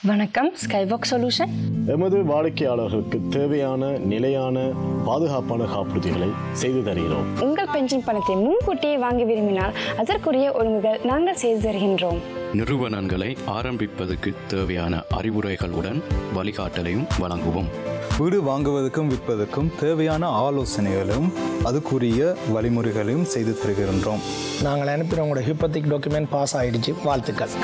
வணக்கம் skywalk solution எமது வாடிக்கையாளர்களுக்கு தேவையான நிலையான பாதுகாப்பான காப்புறுதிகளை செய்து தருகிறோம் உங்கள் பென்ஷன் பணத்தை முன்கூட்டியே வாங்க விரும்பினால் அதற்குரிய ஒழுங்குகள் நாங்கள் செய்து தருகின்றோம் நிறுவனங்களை ஆரம்பிப்பதற்கு தேவையான அறிவுரைகளுடன் வழிகாட்டலையும் வழங்குவோம் வீடு வாங்குவதற்கும் விற்பதற்கும் தேவையான ஆலோசனைகளும் அதுக்குரிய வழிமுறைகளையும் செய்து தருகின்றோம் நாங்கள் அனுப்பின உங்களோட ஹிப்பத்திக் டாக்குமெண்ட் பாஸ் ஆயிடுச்சு வாழ்த்துக்கள்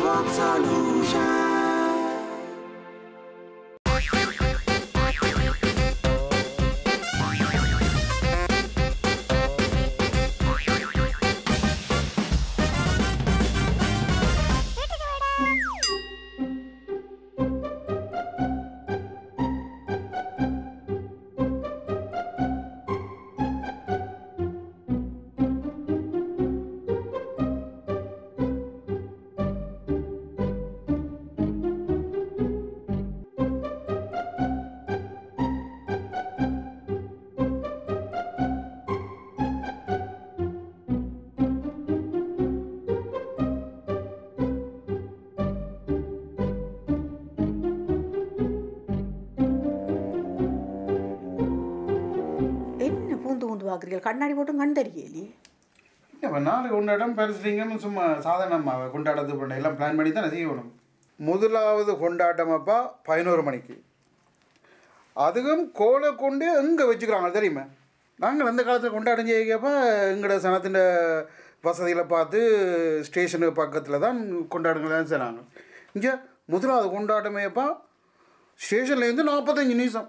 என்ன பூந்து பூந்து பார்க்குறீங்க கண்ணாடி போட்டும் கண் தெரியலையே இப்போ நாலு கொண்டாட்டம் பெருசுலிங்கம் சும்மா சாதாரணமாக கொண்டாடத்து பண்ண எல்லாம் பிளான் பண்ணி தான் செய்யணும் முதலாவது கொண்டாட்டம் அப்பா பதினோரு மணிக்கு அதுவும் கோலை கொண்டு எங்கே வச்சுக்கிறாங்க தெரியுமா நாங்கள் அந்த காலத்தில் கொண்டாடம் செய்யப்போ எங்களோட சனத்தின் வசதிகளை பார்த்து ஸ்டேஷனு பக்கத்தில் தான் கொண்டாடுங்களாம் செய்கிறாங்க இங்கே முதலாவது கொண்டாட்டமேப்பா ஸ்டேஷன்லேருந்து நாற்பத்தஞ்சு நிமிஷம்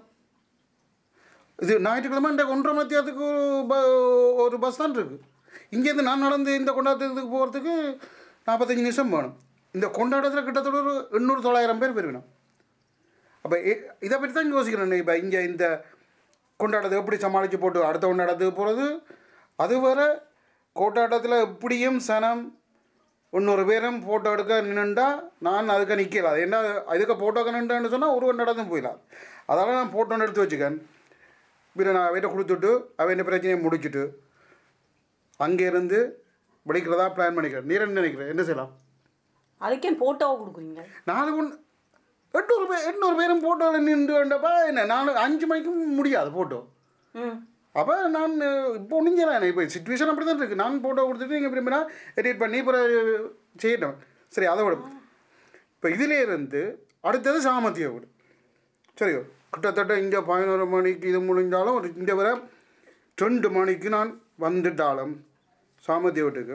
இது ஞாயிற்றுக்கிழமை இந்த ஒன்றரை மத்தியத்துக்கு ஒரு ப- ஒரு பஸ் தான் இருக்குது இங்கேருந்து நான் நடந்து இந்த கொண்டாட்டத்துக்கு போகிறதுக்கு நாற்பத்தஞ்சு நிமிஷம் வேணும் இந்த கொண்டாட்டத்தில் கிட்டத்தட்ட ஒரு எண்ணூறு தொள்ளாயிரம் பேர் பெருவினோம் அப்போ இதை பற்றி தான் யோசிக்கிறேன் இப்போ இங்கே இந்த கொண்டாட்டத்தை எப்படி சமாளித்து போட்டு அடுத்த கொண்டாட்டத்துக்கு போகிறது அது வர கொண்டாட்டத்தில் எப்படியும் சனம் இன்னொரு பேரும் ஃபோட்டோ எடுக்க நின்றுண்டா நான் அதுக்கு நிற்கல என்ன அதுக்கு ஃபோட்டோக்கு நின்றுன்னு சொன்னால் ஒரு கொண்டாட்டம் போயிடலாம் அதனால் நான் ஃபோட்டோ எடுத்து வச்சுக்கேன் பின்ன நான் அவன்கிட்ட கொடுத்துட்டு அவன் பிரச்சனையை முடிச்சுட்டு அங்கேருந்து விളിக்கிறதா பிளான் பண்ணிக்கிறேன் நீ என்ன நினைக்கிறேன் என்ன செய்யலாம் அதுக்கே ஃபோட்டோவை கொடுக்குறீங்க நாலு ஒன்று எண்ணூறு பேர் எண்ணூறு பேரும் ஃபோட்டோவில் நின்று வேண்டப்பா என்ன நாலு அஞ்சு மணிக்கும் முடியாது ஃபோட்டோ ம் அப்போ நான் இப்போ ஒன்றும் இப்போ சுச்சுவேஷன் அப்படி தான் இருக்குது நான் ஃபோட்டோ கொடுத்துட்டு நீங்கள் விரும்பினா எடிட் பண்ணி இப்போ செய்யட்டும் சரி அதை விட இப்போ இதிலே இருந்து அடுத்தது சாமத்திய வீடு சரியோ கிட்டத்தட்ட இங்கே பதினோரு மணிக்கு இது முடிஞ்சாலும் ஒரு இங்கே வர ரெண்டு மணிக்கு நான் வந்துட்டாலும் சாமத்திய வீட்டுக்கு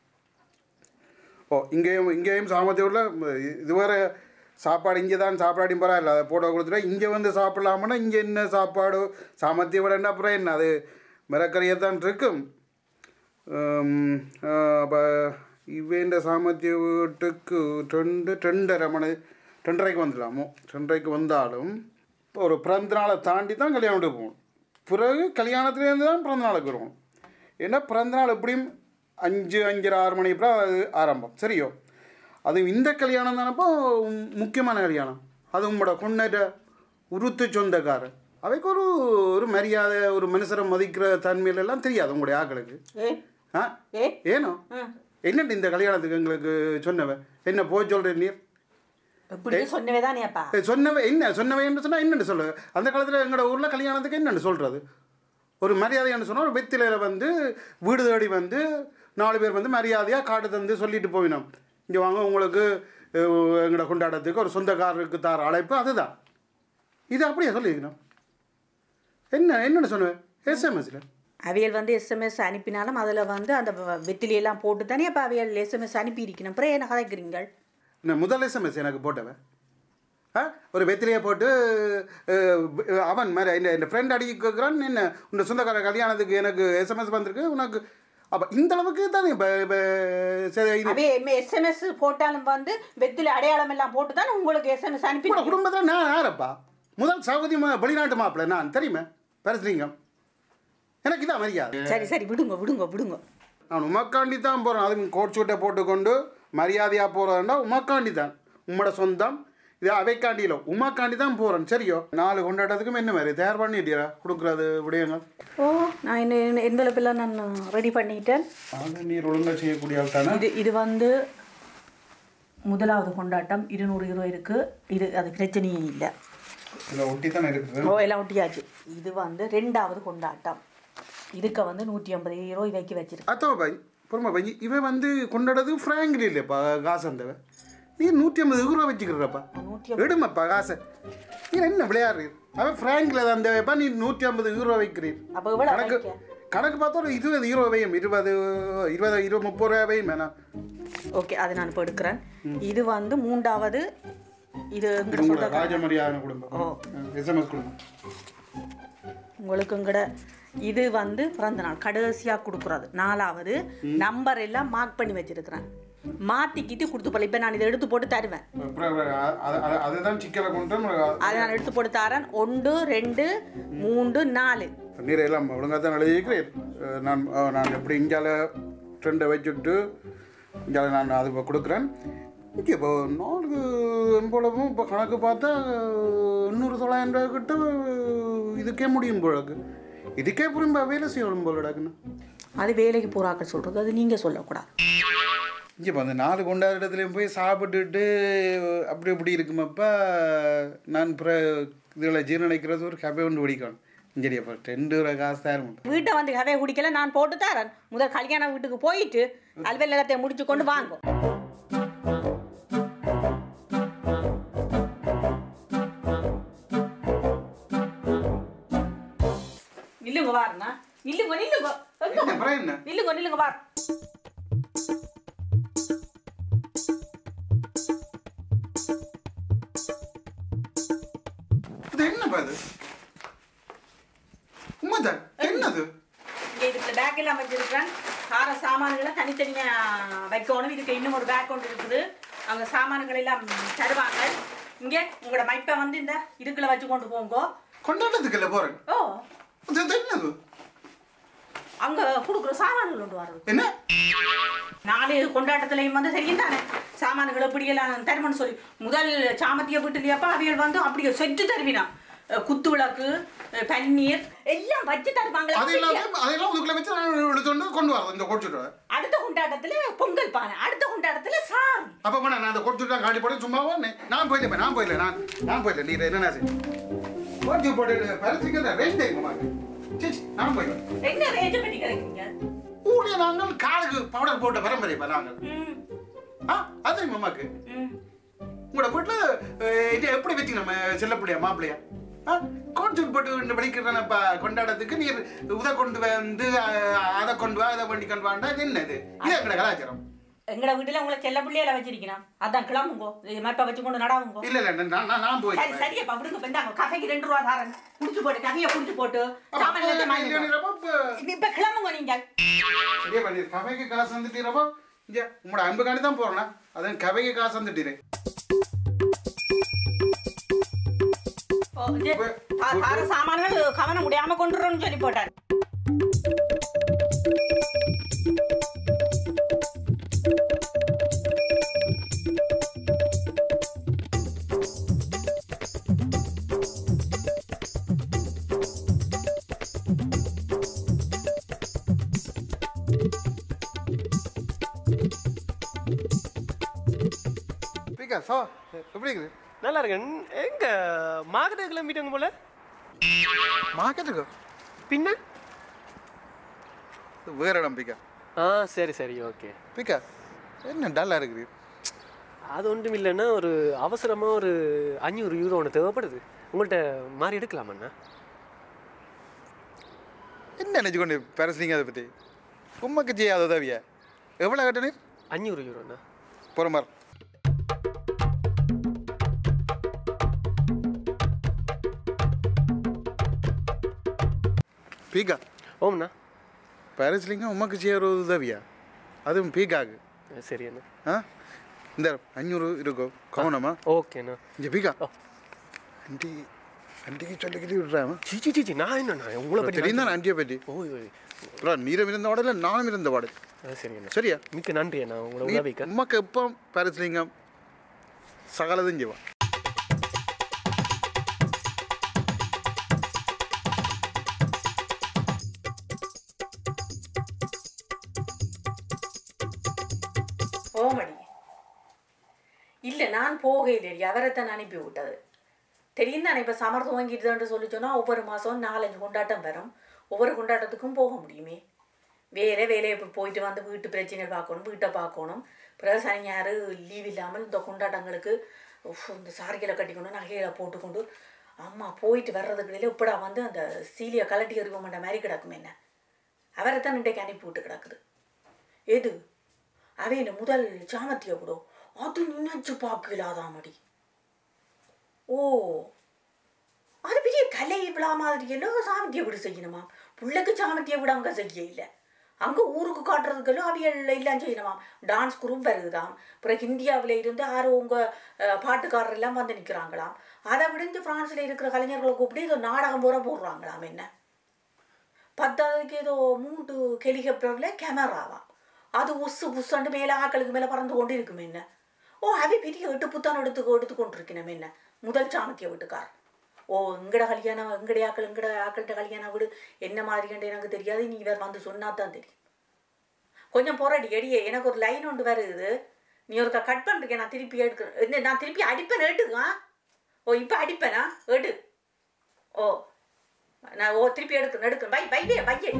ஓ இங்கேயும் இங்கேயும் சாமத்திய வீட்டில் இதுவரை சாப்பாடு இங்கே தான் சாப்பாடையும் பரவாயில்ல அதை போட்டோ கொடுத்துட்டா இங்கே வந்து சாப்பிடலாமன்னா இங்கே என்ன சாப்பாடு சாமத்திய விட என்ன அப்புறம் என்ன அது மிரக்கறியாக தான் இருக்கும் அப்போ இவேண்ட சாமத்திய வீட்டுக்கு ரெண்டு ரெண்டரை மணி ரெண்டரைக்கு வந்துடலாமோ ரெண்டரைக்கு வந்தாலும் இப்போ ஒரு பிறந்த நாளை தாண்டி தான் கல்யாணம் வீட்டுக்கு போகணும் பிறகு கல்யாணத்துலேருந்து தான் பிறந்த நாளுக்கு வருவோம் ஏன்னா பிறந்த நாள் எப்படியும் அஞ்சு அஞ்சரை ஆறு மணி அப்புறம் அது ஆரம்பம் சரியோ அது இந்த கல்யாணம் தானப்போ முக்கியமான கல்யாணம் அது உங்களோட கொண்டாட உருத்து சொந்தக்காரன் அவைக்கு ஒரு ஒரு மரியாதை ஒரு மனுஷரை மதிக்கிற தன்மையில எல்லாம் தெரியாது உங்களுடைய ஆக்களுக்கு ஏ ஆ ஏ ஏனோ என்னட்டு இந்த கல்யாணத்துக்கு எங்களுக்கு சொன்னவன் என்ன போய் சொல்கிறேன் நீர் எப்படி சொன்னவே தானேப்பா ஏய், சொன்னவன் என்ன சொன்னவன் என்று சொன்னால் என்னென்னு சொல்லு அந்த காலத்தில் எங்களோட ஊரில் கல்யாணத்துக்கு என்னென்னு சொல்கிறது ஒரு மரியாதைன்னு சொன்னால் ஒரு வெத்திலையில் வந்து வீடு தேடி வந்து நாலு பேர் வந்து மரியாதையாக காட்டு தந்து சொல்லிட்டு போயினோம் இங்கே வாங்க உங்களுக்கு அஹ், எங்களோட கொண்டாட்டத்துக்கு ஒரு சொந்தக்காரருக்கு தார அழைப்பு அதுதான் இது அப்படியே சொல்லியிருக்கணும் என்ன என்னென்னு சொன்னேன் எஸ்எம்எஸில் அவியல் வந்து எஸ்எம்எஸ் அனுப்பினாலும் அதில் வந்து அந்த வ- வெத்திலையெல்லாம் போட்டு தானே அப்போ அவியல் எஸ்எம்எஸ் அனுப்பி இருக்கணும் அப்புறம் என்ன கதைக்கிறீங்கள் என்ன முதல் எஸ்எம்எஸ் எனக்கு போட்டவன் ஆ ஒரு வெத்திலையை போட்டு அஹ், அவன் மாதிரி இந்த இந்த ஃப்ரெண்ட் அடி கேட்குறான் என்ன உன் சொந்தக்கார கல்யாணத்துக்கு எனக்கு எஸ்எம்எஸ் வந்திருக்கு உனக்கு அப்போ இந்த அளவுக்கு தானே இப்போ இப்போ சரி இது அவே எஸ்எம்எஸ் போட்டாலும் வந்து வெத்தில அடையாளம் எல்லாம் போட்டு தானே உங்களுக்கு எஸ்எம்எஸ் அனுப்பி உங்களோட குடும்பத்தில் நான் யாரப்பா முதல் சவுதி மா வெளிநாட்டு மாப்பிள்ளை நான் தெரியுமே பேசுறீங்க எனக்கு இதான் மரியாதை சரி சரி விடுங்க விடுங்க விடுங்க நான் உமக்காண்டி தான் போகிறேன் அதுவும் கோட் சூட்டை போட்டுக்கொண்டு மரியாதையாக போகிறதுனா உமக்காண்டி தான் உம்மோட சொந்தம் இது அவைக்காண்டியில் உமாக்காண்டி தான் போகிறேன் சரியோ நாலு கொண்டாட்டத்துக்கும் என்ன மாதிரி தயார் பண்ணிட்டியா கொடுக்குறது விடயங்கள் ஓ நான் என்ன என்வெலப்பெல்லாம் நான் ரெடி பண்ணிட்டேன் அது நீர் ஒழுங்காக செய்யக்கூடிய ஆள் தானே இது இது வந்து முதலாவது கொண்டாட்டம் இருநூறு யூரோ இருக்குது இது அது பிரச்சனையே இல்லை இதில் ஒட்டி தானே இருக்குது ஓ எல்லாம் ஒட்டியாச்சு இது வந்து ரெண்டாவது கொண்டாட்டம் இதுக்கு வந்து நூற்றி ஐம்பது யூரோ இவைக்கு வச்சிருக்கு அத்தோ பாய் பொறுமை பாய் இவன் வந்து கொண்டாடுறது ஃப்ராங்கில் இல்லைப்பா காசு அந்தவன் நீ நூற்றி ஐம்பது ரூபா வச்சுக்கிறப்பா நூற்றி எடுமாப்பா காசை நீ என்ன விளையாடுறீ அவன் ஃப்ராங்கில் அந்த வைப்பா நீ நூற்றி ஐம்பது யூரோ வைக்கிறீர் அப்போ இவ்வளோ கணக்கு வைக்க கணக்கு பார்த்தா ஒரு இருபது யூரோ வையும் இருபது இருபது இருபது முப்பது ரூபா வையும் வேணாம் ஓகே அதை நான் இப்போ எடுக்கிறேன் இது வந்து மூன்றாவது இது எங்கட இது உங்களோட சொந்தக்காரங்க. ராஜமரியாதை குடும்பம் ஓ. எஸ்எம்எஸ் குடும்பம் உங்களுக்கு எங்கட இது வந்து பிறந்த நாள் கடைசியாக கொடுக்குறது நாலாவது நம்பர் எல்லாம் மார்க் பண்ணி வச்சிருக்கிறேன் மாற்றிக்கிட்டு கொடுத்து போல இப்போ நான் இதை எடுத்து போட்டு தருவேன் அப்புறம் அப்புறம் அ- அ- அ- அதுதான் சிக்கலை கொண்டு அதை நான் எடுத்து போட்டு தரேன் ஒன்று ரெண்டு மூன்று நாலு நீர் எல்லாம் ஒழுங்காக தான் எழுதியிருக்கிறேன் அஹ் நான் அஹ் நான் எப்படி இங்கால ட்ரெண்டை வச்சுட்டு இங்கால நான் அது இப்போ கொடுக்குறேன் இங்கே இப்போ நாலு எம்போலவும் இப்போ கணக்கு பார்த்தா அஹ், எண்ணூறு தொள்ளாயிரம் ரூபா கிட்ட அஹ், இதுக்கே முடியும் போலக்கு இதுக்கே புரியும்பா வேலை செய்யணும் போலடாக்குன்னு அது வேலைக்கு போறாக்கள் சொல்கிறது அது நீங்கள் சொல்லக்கூடாது இங்கே இப்போ அந்த நாலு கொண்டாட இடத்துலையும் போய் சாப்பிட்டுட்டு அப்படி இப்படி இருக்குமப்பா நான் பிற இதில் ஜீரணிக்கிறது ஒரு கபை ஒன்று பிடிக்கணும் சரி அப்போ ரெண்டு ரூபா காசு தான் இருக்கும் வீட்டை வந்து கதையை குடிக்கல நான் போட்டு தரேன் முதல் கல்யாண வீட்டுக்கு போயிட்டு அல்வெல் எல்லாத்தையும் முடிச்சு கொண்டு வாங்க நில்லுங்க வாருண்ணா நில்லுங்க நில்லுங்க எங்க? என்ன அப்புறம் என்ன நில்லுங்க நில்லுங்க வார் இது என்னப்பா இது உண்மைதான் என்னது இங்கே இதுக்கு பேக் எல்லாம் வச்சிருக்கிறேன் கார சாமான்களை தனித்தனியா வைக்கணும் இதுக்கு இன்னும் ஒரு பேக் ஒன்று இருக்குது அங்கே சாமான்கள் எல்லாம் தருவாங்க இங்கே உங்களோட மைப்பை வந்து இந்த இதுக்குள்ள வச்சு கொண்டு போங்க கொண்டாட்டத்துக்கு இல்லை போறேன் ஓ இது இது என்னது அங்கே கொடுக்குற சாமான்கள் கொண்டு வர்றது என்ன நாலு கொண்டாட்டத்துலையும் வந்து தெரியும் தானே சாமான்கள் எப்படியெல்லாம் தருமன்னு சொல்லி முதல் சாமத்திய வீட்டுலையப்பா அவியல் வந்து அப்படியே செட்டு தருவினா அஹ் குத்து விளக்கு அஹ் பன்னீர் எல்லாம் வச்சு தருவாங்க அது இல்லாம அதெல்லாம் இதுக்குள்ள வச்சு நான் எடுத்துட்டு கொண்டு வரேன் இந்த கொடுத்துட்டு அடுத்த கொண்டாட்டத்துல பொங்கல் பானை அடுத்த கொண்டாட்டத்துல சாமி அப்ப பண்ண நான் அந்த கொடுத்துட்டு காட்டி போட்டு சும்மா போனேன் நான் போயிட்டேன் நான் போயிடல நான் நான் போயிட்டேன் நீ என்ன செய்ய போட்டு போட்டு பரிசுக்கு ரெண்டு எங்கம்மா நான் போயிட்டேன் என்ன ரேஞ்சு பண்ணி கிடைக்குங்க ஊழிய நாங்கள் காலுக்கு பவுடர் போட்ட பரம்பரை இப்ப நாங்கள் ம் ஆ அது தெரியுமா அம்மாக்கு ம் உங்களோட வீட்டில் இது எப்படி வச்சு நம்ம செல்லப்படியா மாப்பிள்ளையா ஆ கோட்சூட் போட்டு இந்த படிக்கிறப்ப கொண்டாடத்துக்கு நீர் உத கொண்டு வந்து அஹ், அதை கொண்டு வா அதை பண்ணி கொண்டு வாண்டா இது என்னது இது எங்கட கலாச்சாரம் எங்கட வீட்டுல உங்களை செல்ல பிள்ளையில வச்சிருக்கணும் அதான் கிளம்புங்கோ மப்ப வச்சு கொண்டு நடாவுங்கோ இல்ல இல்ல நான் நான் நான் போய் சரி சரியப்பா விடுங்க பெண்டாங்க கஃபைக்கு ரெண்டு ரூபா தாரன் குடிச்சு போட்டு கஃபையை குடிச்சு போட்டு சாமான் எல்லாத்தையும் வாங்கிக்கோ. இப்ப கிளம்புங்க நீங்க சரியா பண்ணி கவைக்கு காசு வந்துட்டீரப்போ இங்க உங்களோட அன்பு காண்டி தான் போறேன் அதான் கவைக்கு காசு வந்துட்டீரே ஓ, இது, தா- தார சாமான்கள் கவனம் முடியாம கொண்டுறோம்னு சொல்லி போட்டார் பிகா சோ எப்படி இருக்குது நல்லா இருக்கேன் எங்க மார்க்கெட்டு கிளம்பிட்டாங்க போல மார்க்கெட்டுக்கு பின்ன வேற இடம் பிகா ஆ சரி சரி ஓகே பிகா என்ன டல்லா இருக்குது அது ஒன்றும் இல்லைன்னா ஒரு அவசரமாக ஒரு அஞ்சூறு யூரோ ஒன்று தேவைப்படுது உங்கள்கிட்ட மாறி எடுக்கலாமாண்ணா என்ன நினைச்சு கொண்டு பேரசிங்க அதை பற்றி உண்மைக்கு செய்யாத உதவியா எவ்வளோ கட்டணீர் அஞ்சூறு யூரோண்ணா பொறுமார் பீகா ஓம்ண்ணா பாரிஸ்லிங்க உமக்கு செய்கிற உதவியா அதுவும் பீகாக்கு சரி அண்ணா ஆ இந்த அஞ்சூறு இருக்கும் கவனமா ஓகேண்ணா இங்கே பீகா ஆண்டி ஆண்டிக்கு சொல்லிக்கிட்டு விடுறாமா சிச்சி சிச்சி நான் என்னண்ணா உங்களை பற்றி தெரியும் தான் ஆண்டியை பற்றி ஓய் ஓய் அப்புறம் நீரம் இருந்த வாடல நானும் இருந்த வாடு ஆ சரி அண்ணா சரியா மிக்க நன்றி அண்ணா உங்களை நீ உதவிக்க உமக்கு எப்போ பாரிஸ்லிங்கம் சகலதும் செய்வான் ஓமடி போகையில் அவரைத்தான் அனுப்பி விட்டது தெரியும் தானே இப்போ சமர் துவங்கிட்டுதான்னு சொல்லி சொன்னால் ஒவ்வொரு மாதம் நாலஞ்சு கொண்டாட்டம் வரும் ஒவ்வொரு கொண்டாட்டத்துக்கும் போக முடியுமே வேற வேலையை இப்போ போயிட்டு வந்து வீட்டு பிரச்சனைகள் பார்க்கணும் வீட்டை பார்க்கணும் பிறகு சனி ஞாயிறு லீவ் இல்லாமல் இந்த கொண்டாட்டங்களுக்கு உஃப், இந்த சாரிகளை கட்டிக்கொண்டு நகைகளை போட்டுக்கொண்டு அம்மா போயிட்டு வர்றதுக்கு இடையில இப்படா வந்து அந்த சீலியை கலட்டி எறிவ மாட்ட மாதிரி கிடக்கும் என்ன அவரை தான் இன்றைக்கு அனுப்பி விட்டு கிடக்குது எது அவையில முதல் சாமத்திய கூட அது நினைச்சு பார்க்கலாதாமடி ஓ அது பெரிய கலை விழா மாதிரி எல்லாம் சாமத்திய வீடு செய்யணுமா பிள்ளைக்கு சாமத்திய வீடு அங்கே செய்ய இல்லை அங்கே ஊருக்கு காட்டுறதுக்கெல்லாம் அவியல் எல்லாம் செய்யணுமாம் டான்ஸ் குரூப் வருதுதாம் பிறகு இந்தியாவில் இருந்து யாரோ உங்கள் பாட்டுக்காரர் எல்லாம் வந்து நிற்கிறாங்களாம் அதை விடுஞ்சு ஃப்ரான்ஸில் இருக்கிற கலைஞர்களை கூப்பிட்டு ஏதோ நாடகம் பூரா போடுறாங்களாம் என்ன பத்தாவதுக்கு ஏதோ மூன்று ஹெலிகாப்டரில் கேமராவாம் அது உசு புசாண்டு மேலே ஆக்களுக்கு மேலே பறந்து கொண்டு இருக்கும் என்ன ஓ அவை பெரிய எட்டு புத்தான் எடுத்து எடுத்து கொண்டிருக்கணும் என்ன முதல் சாணக்கிய வீட்டுக்கார் ஓ எங்கட கல்யாணம் எங்கடைய ஆக்கள் எங்கட ஆக்கள்கிட்ட கல்யாணம் வீடு என்ன மாதிரின்னு எனக்கு தெரியாது நீ வேறு வந்து சொன்னா தான் தெரியும் கொஞ்சம் போராடி எடியே எனக்கு ஒரு லைன் ஒன்று வருது நீ ஒருக்கா கட் பண்ணுறீங்க நான் திருப்பி எடுக்கிறேன் என்ன நான் திருப்பி அடிப்பேன் எடுத்துக்கா ஓ இப்போ அடிப்பேனா எடு ஓ நான் ஓ திருப்பி எடுக்கணும் எடுக்கணும் பை பையே பையே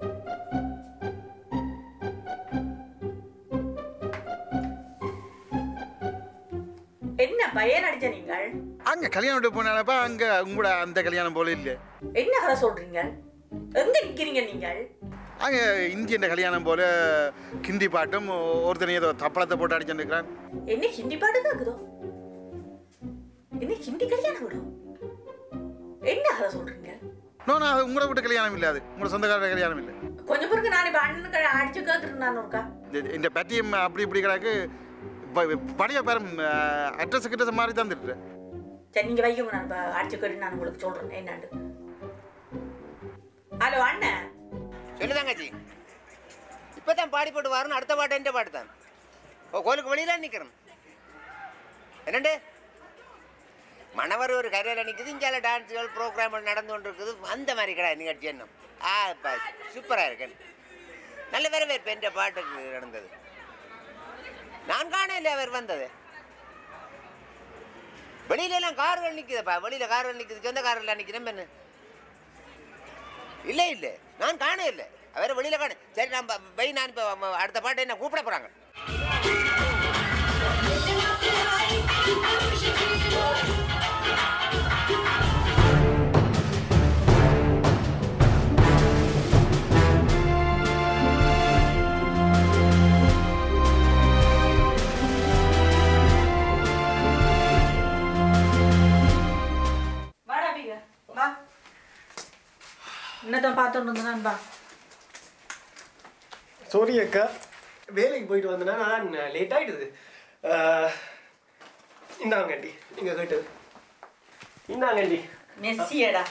என்ன பையன் அடிச்ச நீங்கள் அங்கே கல்யாணம் வீட்டு போனாலப்பா அங்கே உங்களோட அந்த கல்யாணம் போல இல்லை என்ன கதை சொல்றீங்க எங்க நிக்கிறீங்க நீங்கள் அங்கே இந்தியன் கல்யாணம் போல கிந்தி பாட்டும் ஒருத்தனை ஏதோ தப்பளத்தை போட்டு அடிச்சுட்டு இருக்கிறான் என்ன ஹிந்தி பாட்டு கேக்குதோ என்ன ஹிந்தி கல்யாணம் விடும் என்ன கதை சொல்றீங்க நோ நான் அது உங்களோட வீட்டு கல்யாணம் இல்லை அது உங்களோட சொந்தக்கார கல்யாணம் இல்லை கொஞ்சம் பிறகு நான் இப்ப அண்ணனுக்கு அடிச்சு கேக்குறேன் நான் ஒருக்கா இந்த- இந்த பட்டியம் அப்படி இப்படி கிடக்கு பழைய பேரம் அட்ரஸ் கிட்ட மாதிரி தந்துட்டு சரி நீங்க வைக்கங்க நான் இப்ப அடிச்சு கேட்டு நான் உங்களுக்கு சொல்றேன் என்னாண்டு ஹலோ அண்ணன் சொல்லு தங்கச்சி இப்போ தான் பாடி போட்டு வரணும் அடுத்த பாட்டு எந்த பாட்டு தான் ஓ கோயிலுக்கு வெளியில நிற்கிறேன் என்னண்டு மணவர் ஒரு கரையில் நிற்குது இங்கே டான்ஸுகள் ப்ரோக்ராம்கள் நடந்து கொண்டு இருக்குது அந்த மாதிரி கிடையாது நிகழ்ச்சி என்ன ஆ இப்போ சூப்பராக இருக்கேன் நல்ல வரவேற்பு என்ற பாட்டுக்கு நடந்தது நான் காணல அவர் வந்தது வெளியில எல்லாம் கார்கள் நிற்குதுப்பா வெளியில கார்கள் நிற்குது சொந்த கார்கள் நிற்கிறேன் என்ன இல்லை இல்லை நான் காண இல்லை அவர் வெளியில காண சரி நான் ப- வை நான் இப்போ அடுத்த பாட்டு என்ன கூப்பிட போறாங்க வாடா பீக வா என்னதான் பார்த்துட்டு இருந்தான் வா சாரி அக்கா வேலைக்கு போயிட்டு வந்தேன்னா நான் லேட் ஆயிடுது இந்தாங்கண்டி நீங்கள் கேட்டது இந்தாங்கண்டி மெஸ்ஸியடா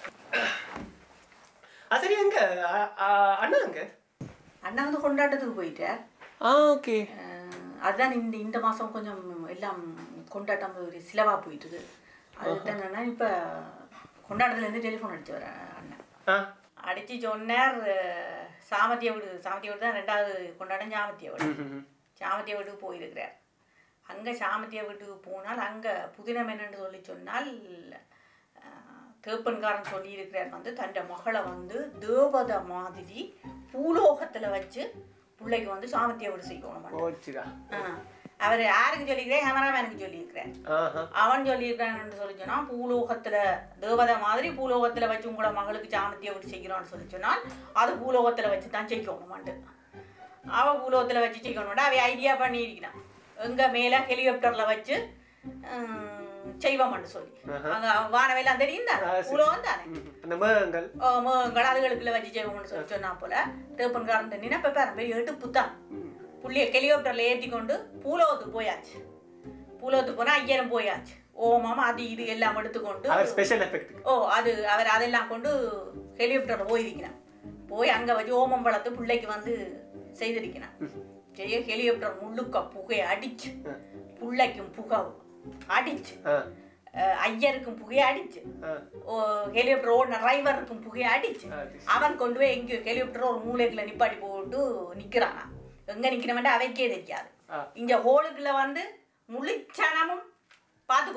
ஆ சரி எங்க அ- அ- அண்ணா அங்க அண்ணா வந்து கொண்டாட்டத்துக்கு போயிட்டார் ஆ ஓகே அஹ் அதுதான் இந்த இந்த மாதம் கொஞ்சம் எல்லாம் கொண்டாட்டம் ஒரு சிலவா போயிட்டுது அதுக்கு என்னன்னா இப்போ கொண்டாட்டத்துலேருந்து டெலிஃபோன் அடிச்சு வரேன் அண்ணன் ஆ அடித்து சொன்னார் அஹ், சாமத்திய வீடு சாமத்திய வீடு தான் ரெண்டாவது கொண்டாட்டம் சாமத்திய வீடு சாமத்திய வீட்டுக்கு போயிருக்கிறார் அங்கே சாமத்திய வீட்டுக்கு போனால் அங்கே புதினம் என்னன்னு சொல்லி சொன்னால் அஹ், தேப்பன்காரன் சொல்லியிருக்கிறார் வந்து தன் மகளை வந்து தேவதை மாதிரி பூலோகத்தில் வச்சு பிள்ளைக்கு வந்து சாமத்திய வீடு செய்யணும் ஓச்சுடா அவர் யாருக்கு சொல்லியிருக்கிறேன் கேமராமேனுக்கு சொல்லியிருக்கிறேன் ஆஹா அவன் சொல்லியிருக்கான்னு சொல்லி சொன்னால் பூலோகத்தில் தேவதை மாதிரி பூலோகத்தில் வச்சு உங்களோட மகளுக்கு சாமத்தியை விட்டு செய்கிறோன்னு சொல்லி சொன்னால் அது பூலோகத்தில் வச்சு தான் செய்யணுமாண்டு அவள் பூலோகத்தில் வச்சு செய்யணும்டா அவ ஐடியா பண்ணியிருக்கிறான் எங்கே மேலே ஹெலிகாப்டரில் வச்சு செய்வோம்னு சொல்லி அங்கே வானவெல்லாம் தெரியும் தானே பூலோகம் தானே அந்த மேகங்கள் கடாதுகளுக்குள்ள வச்சு செய்வோம்னு சொல்லி சொன்னா போல தேப்பன்காரன் தண்ணினா இப்போ பெரிய எடுப்பு தான் புள்ளிய ஹெலிகாப்டரில் ஏற்றி கொண்டு பூலோகத்துக்கு போயாச்சு பூலோகத்துக்கு போனால் ஐயரம் போயாச்சு ஓமம் அது இது எல்லாம் எடுத்துக்கொண்டு அவர் ஸ்பெஷல் எஃபெக்ட் ஓ அது அவர் அதெல்லாம் கொண்டு ஹெலிகாப்டரில் போயிருக்கிறான் போய் அங்கே வச்சு ஓமம் வளர்த்து பிள்ளைக்கு வந்து செய்திருக்கிறான் செய்ய ஹெலிகாப்டர் முழுக்க புகையை அடிச்சு பிள்ளைக்கும் புகை அடிச்சு அஹ், ஐயருக்கும் புகையை அடிச்சு ஓ ஹெலிகாப்டர் ஓடின டிரைவருக்கும் புகையை அடிச்சு அவன் கொண்டு போய் எங்கேயோ ஹெலிகாப்டர் ஒரு மூலைக்குள்ள நிப்பாட்டி போட்டு நிக்கிறானா எங்க நிக்கிறவன்ட்டு அவைக்கே தெரியாது இங்க ஹோலுக்குள்ள வந்து முழு சனமும்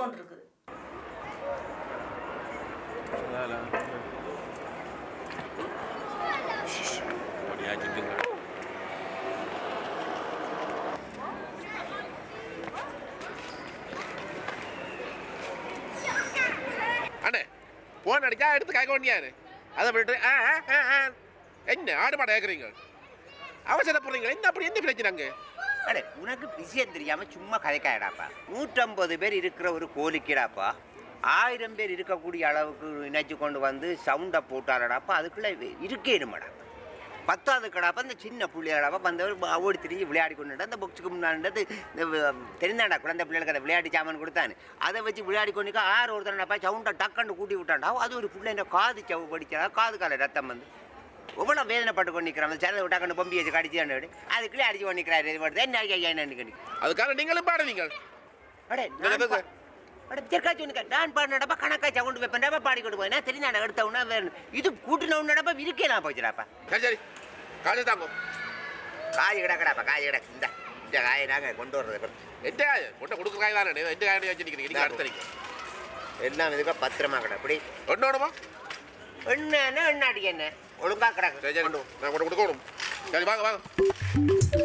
கொண்டு இருக்குது அண்ணே போன் அடிச்சா எடுத்து கேட்க வேண்டியாரு அதை விட்டு ஆ ஆ, ஆ, ஆ. என்ன ஆடு மாட கேட்குறீங்க அவசரப்படுறீங்க என்ன அப்படி என்ன பிரச்சனைங்க அடே உனக்கு விஷயம் தெரியாம சும்மா கதைக்காயடாப்பா நூற்றம்பது பேர் இருக்கிற ஒரு கோழிக்கடாப்பா ஆயிரம் பேர் இருக்கக்கூடிய அளவுக்கு இணைச்சு கொண்டு வந்து சவுண்டை போட்டாரடாப்பா அதுக்குள்ள இருக்கேனுமாடா பத்தாவது கடாப்பா இந்த சின்ன பிள்ளைகளாப்பா வந்தவர் ப- ஓடி திரிஞ்சு விளையாடி கொண்டு அந்த புக்ஸுக்கு முன்னாடி இந்த வ- தெரிந்தாண்டா குழந்தை பிள்ளைகளுக்கு அந்த விளையாட்டு சாமான் கொடுத்தானு அதை வச்சு விளையாடி கொண்டு ஆறு ஒருத்தனப்பா சவுண்டை டக்குன்னு கூட்டி விட்டான்டா அது ஒரு பிள்ளை காது சவு படிக்கிறா காது கால ரத்தம் வந்து எவ்வளோ வேதனைப்பட்டு கொண்டு நிற்கிறான் அந்த சேனல் விட்டாக்கண்டு பொம்பி வச்சு கடிச்சு அதுக்குள்ளே அடிச்சு கொண்டு நிற்கிறாரு என்ன ஐயா என்ன கண்டி அதுக்காக நீங்களும் பாடுவீங்க அடே நான் பா- அடே தெற்காச்சு உனக்கு நான் பாடினடப்பா கணக்கா சவுண்டு வைப்பேன்டாப்பா பாடி கொண்டு போய் நான் தெரியும் நான் எடுத்த உடனே வேணும் இது கூட்டின உடனேப்பா இருக்கலாம் போச்சுடாப்பா சரி சரி காசு தாங்க காய் கிடக்கடாப்பா காய் கிடக்கு இந்த இந்த காயை நாங்கள் கொண்டு வர்றது பாரு. எட்ட காய் ஒன்றை கொடுக்குற காய் தானே எட்டு காய் வச்சு நிற்கிறீங்க நீங்கள் அடுத்தறீங்க எல்லாம் இதுக்கா பத்திரமா கிட அப்படி ஒன்றோடுமா என்ன என்ன அடி என்ன ஒழுங்கா கிடக்கு சரி சரி நான் கொண்டு கொடுக்கணும் சரி வாங்க வாங்க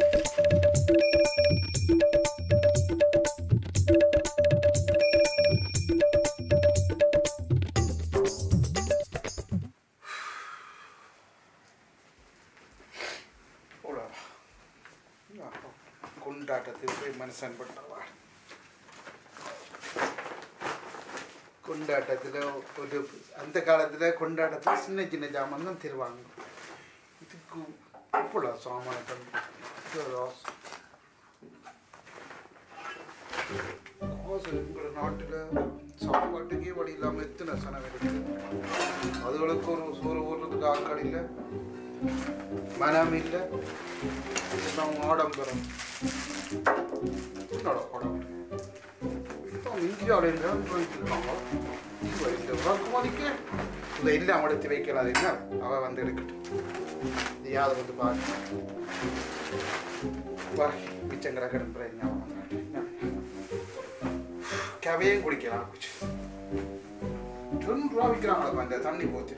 கொண்டாட்டத்துக்கு போய் மனுஷன் பட்டவா கொண்டாட்டத்தில் ஒரு அந்த காலத்தில் கொண்டாட்டத்தில் சின்ன சின்ன ஜாமான் தான் தருவாங்க இதுக்கு இப்போ சாமான் காசு எங்களோட நாட்டில் சாப்பாட்டுக்கே வழி இல்லாமல் எத்தனை சனம் இருக்குது அதுகளுக்கு ஒரு சோறு ஓடுறதுக்கு ஆட்கள் இல்லை மனம் இல்லை இதுதான் ஆடம்பரம் என்னோட படம் இப்போ இந்தியாவில் இருந்தாலும் போயிட்டுருக்காங்க இப்போ இந்த இறக்குமதிக்கு இந்த இல்லாம எடுத்து வைக்கிறாது என்ன அவள் வந்து எடுக்கட்டும் இது யாவது வந்து பாரு வா மிச்சங்கிற கிடம்புற கவையும் குடிக்கலாம் குடிச்சு ரெண்டு ரூபா விற்கிறாங்களப்பா இந்த தண்ணி போத்து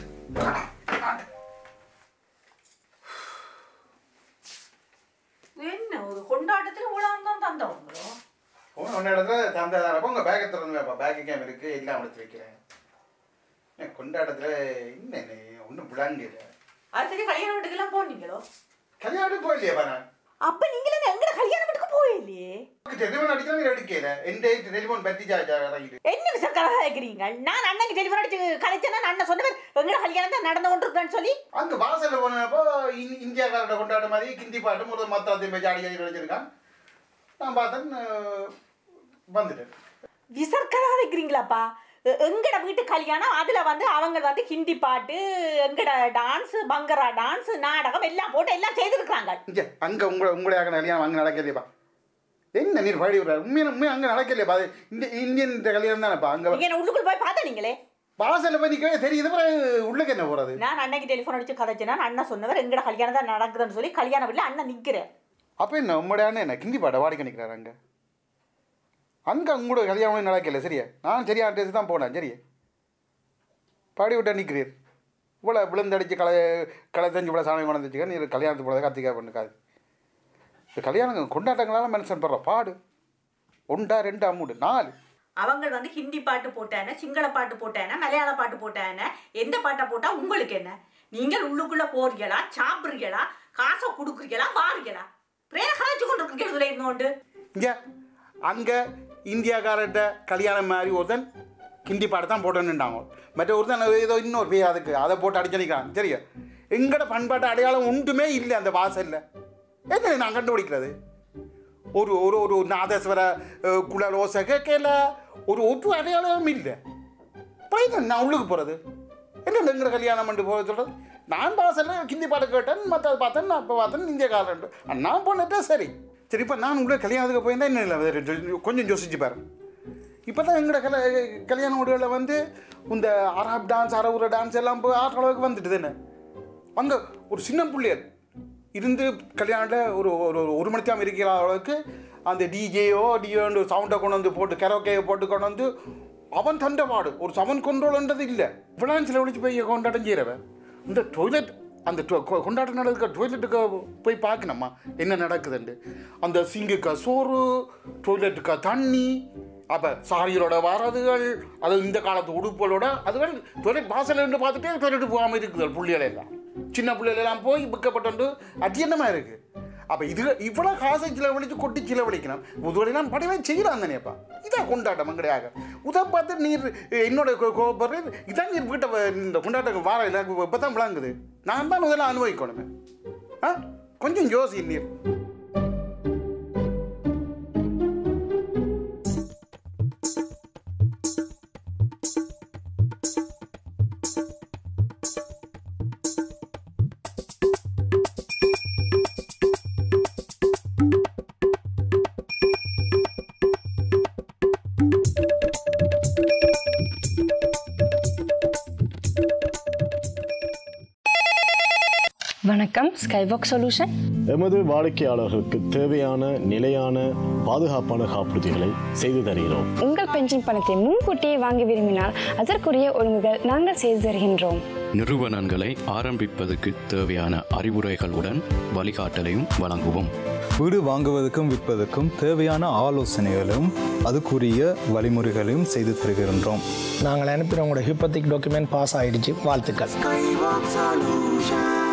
என்ன ஒரு கொண்டாட்டத்துல உலகம் தான் தந்தவங்களோ ஒன்று இடத்துல தந்ததானப்போ உங்கள் பேக்கை திறந்து வைப்பா பேக்கு கேம் இருக்கு எல்லாம் எடுத்து வைக்கிறேன் ஏன் கொண்டாட்டத்தில் என்ன ஒன்றும் விளங்கல அது சரி கல்யாண வீட்டுக்கெல்லாம் போனீங்களோ கல்யாணம் போயிலையே நான் அப்ப நீங்களே எங்கட கல்யாண வீட்டுக்கு போயில்லையே டெலிஃபோன் அடிச்சா நீ எடுக்கல எந்த டெலிஃபோன் பத்தி இறங்கிட்டு என்ன சக்கரை கேக்குறீங்க நான் அண்ணனுக்கு டெலிஃபோன் அடிச்சு கலைச்சேன்னா அண்ணன் சொன்னவர் எங்கட கல்யாணம் தான் நடந்து கொண்டிருக்கான்னு சொல்லி அங்க வாசல்ல போனப்போ இந்- இந்தியாக்காரட்ட கொண்டாட மாதிரி ஹிந்தி பாட்டு முதல் மத்தாத்தையும் போய் ஜாடி ஜாடி வச்சிருக்கான் நான் பார்த்தேன் அஹ், வந்துட்டேன் விசர்க்கரா வைக்கிறீங்களாப்பா எ- எங்கட வீட்டு கல்யாணம் அதுல வந்து அவங்க வந்து ஹிந்தி பாட்டு எங்கட டான்ஸ் பங்கரா டான்ஸ் நாடகம் எல்லாம் போட்டு எல்லாம் செய்திருக்காங்க இங்க அங்க உங்களை உங்களுடைய கல்யாணம் அங்க நடக்கலையேப்பா என்ன நீர் பாடி விடுற உண்மையான உண்மையா அங்க நடக்கலையேப்பா அது இந்த இந்தியன் கல்யாணம் தானேப்பா அங்க நீங்க என்ன உள்ளுக்குள்ள போய் பார்த்தா நீங்களே வாசல்ல போய் நிக்கவே தெரியுது பிறகு உள்ளுக்கு என்ன போறது நான் அன்னைக்கு டெலிஃபோன் அடிச்சு கதைச்சேன்னா அண்ணன் சொன்னவர் எங்கட கல்யாணம் தான் நடக்குதுன்னு சொல்லி கல்யாணம் வீட்டில் அண்ணன் நிக்கிறேன் அப்ப என்ன உங்களுடைய அண்ணன் என்ன கிந்தி பாட்டை வாடிக்க நிற்கிறாரு அங்க அங்க உங்களோட கல்யாணம் நடக்கல சரியா நான் சரியா அட்ரஸ் தான் போனேன் சரியா பாடி விட்டா நிற்கிறீர் இவ்வளோ விழுந்தடிச்சு களை களை தெரிஞ்சு இவ்வளோ சாமி கொண்டுச்சுக்க நீ கல்யாணத்துக்கு போனதை கத்திக்கா பண்ணுக்காது இந்த கல்யாணம் கொண்டாட்டங்களால மனுஷன் படுற பாடு ஒன்றா ரெண்டு அம்மூடு நாலு அவங்க வந்து ஹிந்தி பாட்டு போட்டானே சிங்கள பாட்டு போட்டானே மலையாள பாட்டு போட்டானே எந்த பாட்டை போட்டா உங்களுக்கு என்ன நீங்கள் உள்ளுக்குள்ள போறீங்களா சாப்பிடுறீங்களா காசை கொடுக்குறீங்களா வாரீங்களா பிரேர கலாச்சு கொண்டு இருக்கிறதுல இருந்தோண்டு இங்கே அங்கே இந்தியாக்காரர்கிட்ட கல்யாணம் மாதிரி ஒருத்தன் ஹிந்தி பாட்டு தான் போட்டோன்னுட்டாங்க மற்ற ஒருத்தன் ஏதோ இன்னொரு பேர் அதுக்கு அதை போட்டு அடிச்சடிக்கிறான் சரியா எங்கட பண்பாட்டு அடையாளம் ஒன்றுமே இல்லை அந்த வாசலில் என்ன நான் கண்டுபிடிக்கிறது ஒரு ஒரு ஒரு நாதஸ்வர அஹ், குழல் ஓசை கேட்கல ஒரு ஒரு அடையாளமும் இல்லை அப்புறம் நான் உள்ளுக்கு போகிறது என்ன எங்கட கல்யாணம் பண்ணி போக சொல்கிறது நான் வாசலில் ஹிந்தி பாட்டு கேட்டேன் மற்ற பார்த்தேன் நான் இப்போ பார்த்தேன் இந்தியக்காரன் நான் போனட்டே சரி சரி இப்போ நான் உள்ள கல்யாணத்துக்கு போயிருந்தா என்ன இல்லை கொஞ்சம் யோசிச்சு பாரு இப்போ தான் எங்களோட கல கல்யாண வீடுகளில் வந்து இந்த அரப் டான்ஸ் அரபுர டான்ஸ் எல்லாம் போய் ஆடுற அளவுக்கு வந்துட்டு தானே அங்கே ஒரு சின்ன பிள்ளைகள் இருந்து கல்யாணத்தில் ஒரு ஒரு ஒரு மணி நேரம் இருக்கிற அளவுக்கு அந்த டிஜேயோ டியோ சவுண்டை கொண்டு வந்து போட்டு கரோக்கையை போட்டு கொண்டு வந்து அவன் தண்டவாடு ஒரு சவன் கண்ட்ரோல்ன்றது இல்லை விளான்ஸில் ஒழிச்சு போய் கொண்டாட்டம் செய்கிறவன் இந்த டொய்லெட் அந்த டொ- கொ- கொண்டாட்டம் நடக்க டொய்லெட்டுக்கு போய் பார்க்கணுமா என்ன நடக்குதுண்டு அந்த சிங்குக்கு சோறு டொய்லெட்டுக்கு தண்ணி அப்போ சாரிகளோட வரதுகள் அது இந்த காலத்து உடுப்புகளோட அதுகள் டொய்லெட் வாசல் இருந்து பார்த்துட்டே டொய்லெட் போகாமல் இருக்குது பிள்ளைகள் எல்லாம் சின்ன பிள்ளைகள் எல்லாம் போய் விற்கப்பட்டு அத்தியனமாக இருக்குது அப்போ இது இவ்வளோ காசை செலவழித்து கொட்டி செலவழிக்கணும் முதலெல்லாம் படவே செய்யலாம் தானேப்பா இதான் கொண்டாட்டம் கிடையாது உதை பார்த்து நீர் என்னோட கோபப்படுறது இதான் நீர் வீட்டை வ- இந்த கொண்டாட்டம் வார எனக்கு இப்போ தான் விளங்குது நான் தான் முதல்ல அனுபவிக்கணுமே ஆ கொஞ்சம் யோசி நீர் வணக்கம் ஸ்கைவாக் சொல்யூஷன் எமது வாடிக்கையாளர்களுக்கு தேவையான நிலையான பாதுகாப்பான காப்புறுதிகளை செய்து தருகிறோம் உங்கள் பென்ஷன் பணத்தை முன்கூட்டியே வாங்க விரும்பினால் அதற்குரிய ஒழுங்குகள் நாங்கள் செய்து தருகின்றோம் நிறுவனங்களை ஆரம்பிப்பதற்கு தேவையான அறிவுரைகளுடன் வழிகாட்டலையும் வழங்குவோம் வீடு வாங்குவதற்கும் விற்பதற்கும் தேவையான ஆலோசனைகளும் அதுக்குரிய வழிமுறைகளையும் செய்து தருகின்றோம் நாங்கள் அனுப்பின உங்களோட ஹிப்பத்திக் டாக்குமெண்ட் பாஸ் ஆயிடுச்சு வாழ்த்துக்கள் Skywalk Solution.